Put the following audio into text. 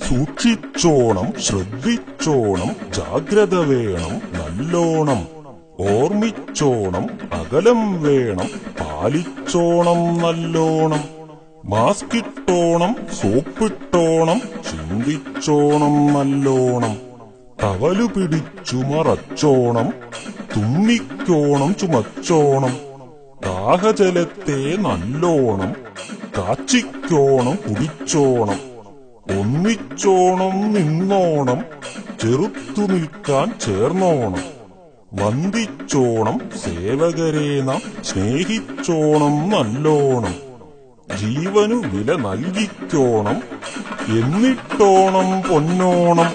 സൂക്ഷിച്ചോണം ശ്രദ്ധിച്ചോണം ജാഗ്രത വേണം നല്ലോണം ഓർമ്മിച്ചോണം അകലം വേണം പാലിച്ചോണം നല്ലോണം മാസ്കിട്ടോണം സോപ്പിട്ടോണം ചിന്തിച്ചോണം നല്ലോണം ടവലു പിടിച്ചു മറച്ചോണം തുമ്മിക്കോണം ചുമച്ചോണം ദാഹജലത്തെ നല്ലോണം കാച്ചിക്കോണം കുടിച്ചോണം ഒന്നിച്ചോണം നിന്നോണം ചെറുത്തു നിൽക്കാൻ ചേർന്നോണം വന്ദിച്ചോണം സേവകരെ നാം സ്നേഹിച്ചോണം നല്ലോണം ജീവനു വില നൽകിക്കോണം എന്നിട്ടോണം പൊന്നോണം